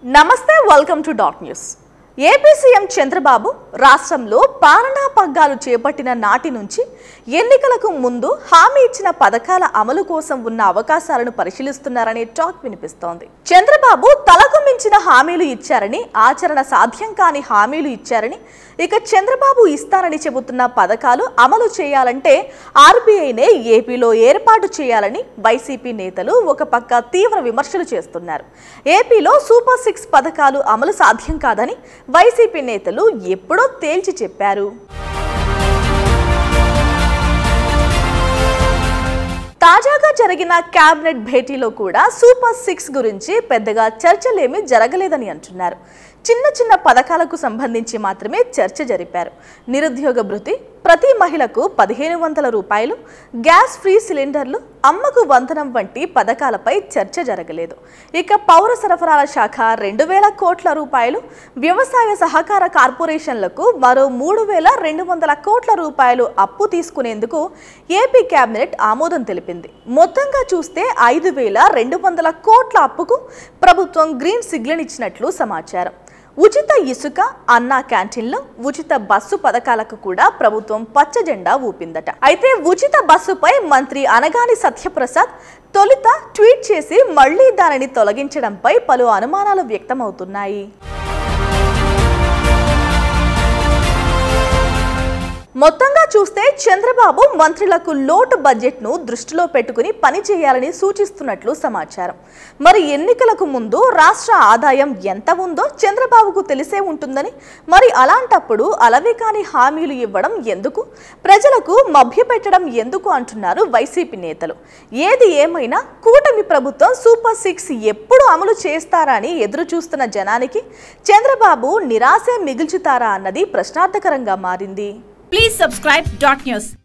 నమస్తే welcome to dot news AP CM Chandrababu రాష్ట్రంలో పాలనా పగ్గాలు చేపట్టిన నాటి నుంచి ఎన్నికలకు ముందు హామీ ఇచ్చిన పథకాల అమలు కోసం ఉన్న అవకాశాలను పరిశీలిస్తున్నారనే టాక్ వినిపిస్తోంది చంద్రబాబు తలకు మించిన హామీలు ఇచ్చారని ఆచరణ సాధ్యం కాని హామీలు ఇచ్చారని ఇక చంద్రబాబు ఇస్తారని చెబుతున్న పథకాలు అమలు చేయాలంటే ఆర్బీఐనే ఏపీలో ఏర్పాటు చేయాలని వైసీపీ నేతలు ఒక పక్క తీవ్ర విమర్శలు చేస్తున్నారు ఏపీలో సూపర్ సిక్స్ పథకాలు అమలు సాధ్యం కాదని వైసీపీ నేతలు ఎప్పుడో తేల్చి చెప్పారు తాజాగా జరిగిన కేబినెట్ భేటీలో కూడా సూపర్ సిక్స్ గురించి పెద్దగా చర్చలేమీ జరగలేదని అంటున్నారు చిన్న చిన్న పథకాలకు సంబంధించి మాత్రమే చర్చ జరిపారు నిరుద్యోగ భృతి ప్రతి మహిళకు పదిహేను వందల రూపాయలు గ్యాస్ ఫ్రీ సిలిండర్లు అమ్మకు వందనం వంటి పథకాలపై చర్చ జరగలేదు ఇక పౌర సరఫరాల శాఖ రెండు వేల కోట్ల రూపాయలు వ్యవసాయ సహకార కార్పొరేషన్లకు మరో మూడు వేల రెండు వందల కోట్ల రూపాయలు అప్పు తీసుకునేందుకు ఏపీ కేబినెట్ ఆమోదం తెలిపింది మొత్తంగా చూస్తే ఐదు వేల రెండు వందల కోట్ల అప్పుకు ప్రభుత్వం గ్రీన్ సిగ్నల్ ఇచ్చినట్లు సమాచారం ఉచిత ఇసుక అన్నా క్యాంటీన్లు ఉచిత బస్సు పథకాలకు కూడా ప్రభుత్వం పచ్చ జెండా ఊపిందట అయితే ఉచిత బస్సుపై మంత్రి అనగాని సత్యప్రసాద్ తొలుత ట్వీట్ చేసి మళ్లీ దానిని తొలగించడంపై పలు అనుమానాలు వ్యక్తమవుతున్నాయి మొత్తంగా చూస్తే చంద్రబాబు మంత్రులకు లోటు బడ్జెట్ను దృష్టిలో పెట్టుకుని పని చేయాలని సూచిస్తున్నట్లు సమాచారం మరి ఎన్నికలకు ముందు రాష్ట్ర ఆదాయం ఎంత ఉందో చంద్రబాబుకు తెలిసే ఉంటుందని మరి అలాంటప్పుడు అలవి కాని హామీలు ఇవ్వడం ఎందుకు ప్రజలకు మభ్యపెట్టడం ఎందుకు అంటున్నారు వైసీపీ నేతలు ఏది ఏమైనా కూటమి ప్రభుత్వం సూపర్ సిక్స్ ఎప్పుడు అమలు చేస్తారా అని ఎదురు చూస్తున్న జనానికి చంద్రబాబు నిరాశే మిగిల్చుతారా అన్నది ప్రశ్నార్థకరంగా మారింది Please subscribe dot news.